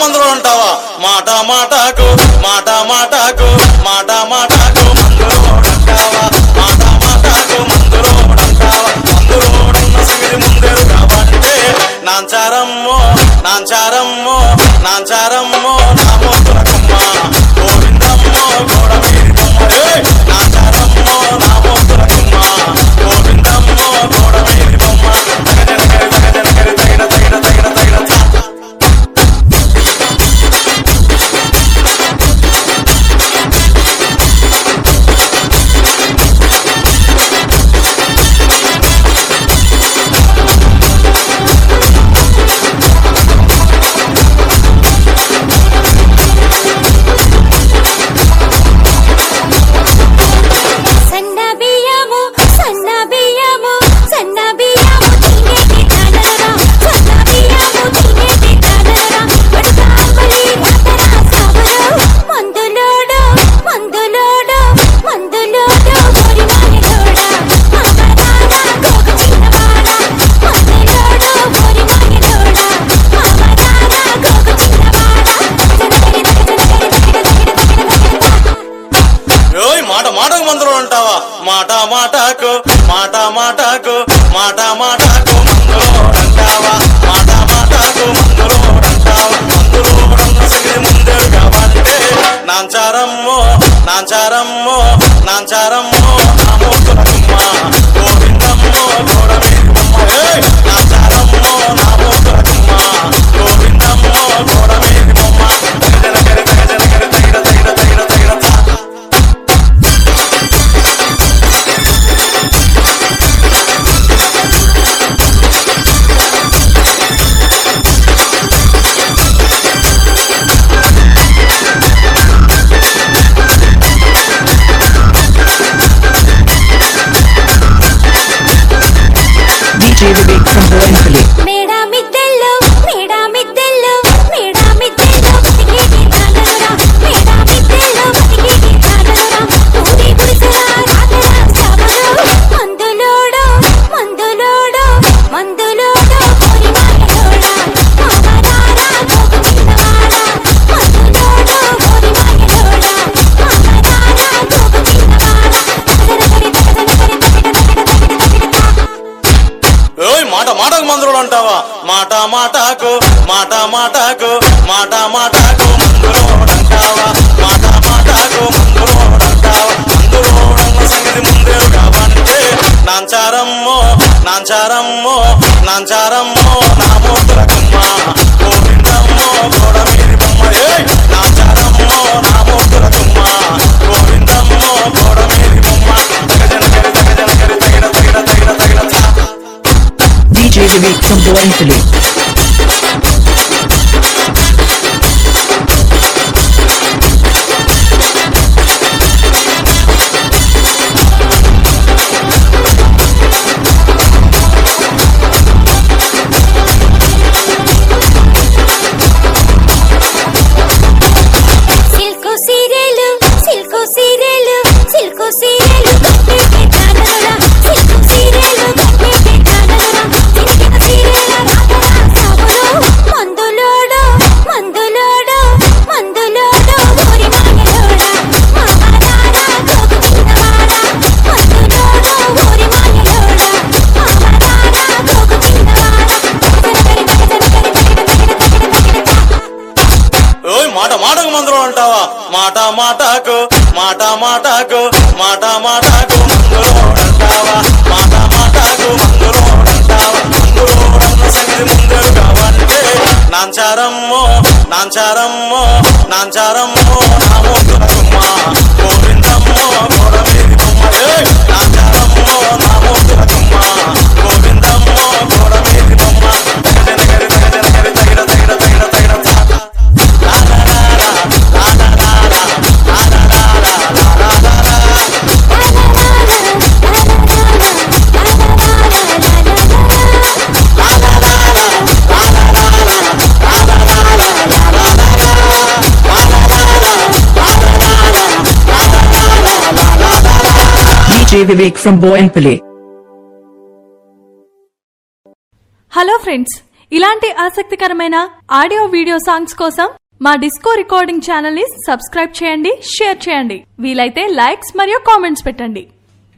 మందులు అంటావా మాట మాటకు మాట మాటకు మాట మాటకు మందులు అంటావా మాట మాటకు మందులు అంటావా మందులు సంగతి ముందేరు కాబట్టి నాంచారమ్మో నాంచారమ్మో నాంచారమ్మో నా మోతులకమ్మ గోవిందమ్మో గోడమీరి బొమ్మ ఏయ్! నాంచారమ్మో నా మోతులకమ్మ గోవిందమ్మో గోడమీరి బొమ్మ తగజనకరి తగజనకరి తగిన తగిన తగిన తగిన తా. సన్న బియ్యము సన్న బియ్యము సన్న బియ్యము తినేటి తానరా సన్న బియ్యము తినేటి తానరా పడకాంబలి అతరా సావరు మందులోడు మందులోడు మందులోడు గోరి మాయలోడా మామరారా గోగ చిన్నవాడా మందులోడు గోరి మాయలోడా మామరారా గోగ చిన్నవాడా జనగరి జనగరి జనగరి ఓయ్ మాట మాటకు మందులు అంటావా మాట మాటకు మాట మాటకు మాట మాటకు మందులు అంటావా మాట మాటకు మందులు అంటావా మందులు అన్న సంగతి ముందేరు కాబట్టి నాంచారమ్మో నాంచారమ్మో నాంచారమ్మో నా మూతులకమ్మ గోవిందమ్మో గోడమీది బొమ్మ ఏయ్! నాంచారమ్మో నా మూతులకమ్మ గోవిందమ్మో గోడమీది బొమ్మ తగజనకరి తగజనకరి తగిన తగిన తగిన తగిన తా. DJ Vivek from Boinpally. మేడా మిద్దెల్లో మేడా మిద్దెల్లో మేడా మిద్దెల్లో బతికేటి తానరా మేడా మిద్దెల్లో బతికేటి తానరా ఊరి గుడిసెలా రాతరా సావరు మందులోడు మందులోడు మందులోడు కోరి మాయలోడా మామరారా గోగు చిన్నవాడా మందులోడు కోరి మాయలోడా మామరారా గోగు చిన్నవాడా తగదగరి తగదగరి తగదగరి తగదగరి ఓయ్ మాట మాటకు మందులు అంటావా మాట మాటకు మాట మాటకు మాట మాటకు మందులు అంటావా మాట మాటకు మందులు అంటావా మందులు అన్న సంగతి ముందేరు కాబట్టి నాంచారమ్మో నాంచారమ్మో నాంచారమ్మో నా మూతులకమ్మ గోవిందమ్మో గోడ మీది బొమ్మ ఏయ్! నాంచారమ్మో నా మూతులకమ్మ గోవిందమ్మో గోడ మీది బొమ్మ తగజనకరి తగజనకరి తగిన తగిన తగిన తగిన తా. DJ Vivek from Boinpally. Silk సీరియలు సిల్కు సీరియలు సిల్కు సీరియలు కట్టేటి తానరా సిల్కు సీరియలు కట్టేటి తానరా సిరిగిన సీరియల రాతరా సావరు మందులోడు మందులోడు మందులోడు ఓరి మాయలోడా మామరారా గోగు చిన్నవాడా మందులోడు ఓరి మాయలోడా మామరారా గోగు చిన్నవాడా జనగరి జనగరి జనగరి జనగరి ఓయ్ మాట మాటకు మందులు అంటావా మాట మాటకు మాట మాటకు మాట మాటకు మందులు అంటావా మాట మాటకు మందులు అంటావా మందులు అన్న సంగతి ముందేరు కాబట్టి నాంచారమ్మో నాంచారమ్మో నాంచారమ్మో నా మూతులకమ్మ గోవిందమ్మో గోడ మీది బొమ్మ ఏయ్! నాంచారమ్మో నా మూతులకమ్మ గోవిందమ్మో గోడ మీది బొమ్మ తగజనకరి తగజనకరి తగిన తగిన తగిన తగిన తా. DJ Vivek from Boinpally. Hello friends ఇలాంటి ఆసక్తికరమైన ఆడియో వీడియో సాంగ్స్ కోసం మా డిస్కో రికార్డింగ్ ఛానల్ ని సబ్స్క్రైబ్ చేయండి షేర్ చేయండి వీలైతే లైక్స్ మరియు కామెంట్స్ పెట్టండి